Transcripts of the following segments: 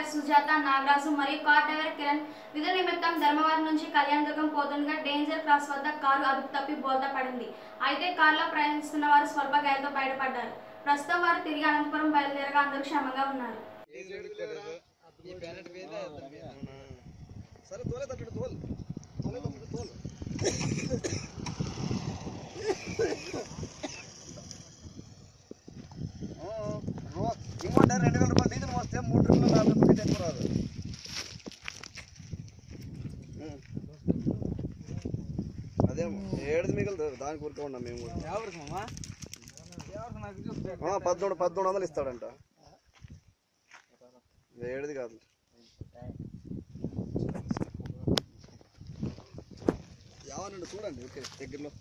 సుజాత నాగరాజు మరియు car driver Kiran విధుల నిమిత్తం ధర్మవరం నుంచి కళ్యాణదుర్గం పోతుండగా డేంజర్ క్రాస్ వద్ద కారు అదుపు తప్పి బోల్తా పడింది అయితే కారులో ప్రయాణిస్తున్న వారు స్వల్ప గాయాలతో బయటపడ్డారు ప్రస్తుతం వారు తిరిగి అనంతపురం బయలుదేరగా అందరూ క్షేమంగా ఉన్నారు సరే తోలే తట్టు తోలు తోలే తట్టు తోలు ఇంకోటి రెండు వేల రూపాయలు డీజిల్ వస్తే మూడు ట్రిప్లు నాలుగు ట్రిప్లు ఎక్కువ రాదు అదే ఏడుది మిగులుతుంది దానికి ఊరుకో ఉన్నాం మేము కూడా ఆ, పద్మూడు పద్మూడు వందలు ఇస్తాడంట ఏడుది కాదు యావనండి చూడండి ఓకే దగ్గరలో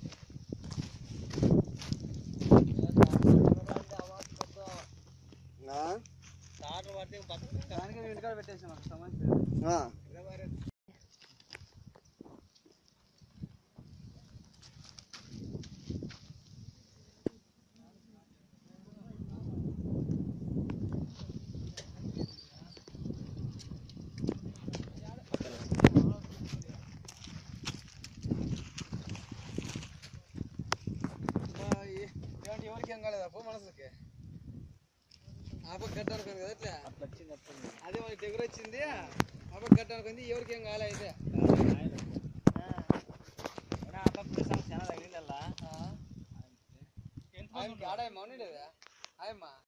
ఆ? ఆ. ఎవరికి ఏం కాలేదా పో మనసుకి ఆపక్ గడ్డ అనుకుంది కదా ఇట్లా అదే వాళ్ళకి దగ్గర వచ్చింది ఆపక్ గడ్డ అనుకుంది ఎవరికి ఏం కాలే అయితే ఆడమ్మా ఉండేదా ఆయమ్మా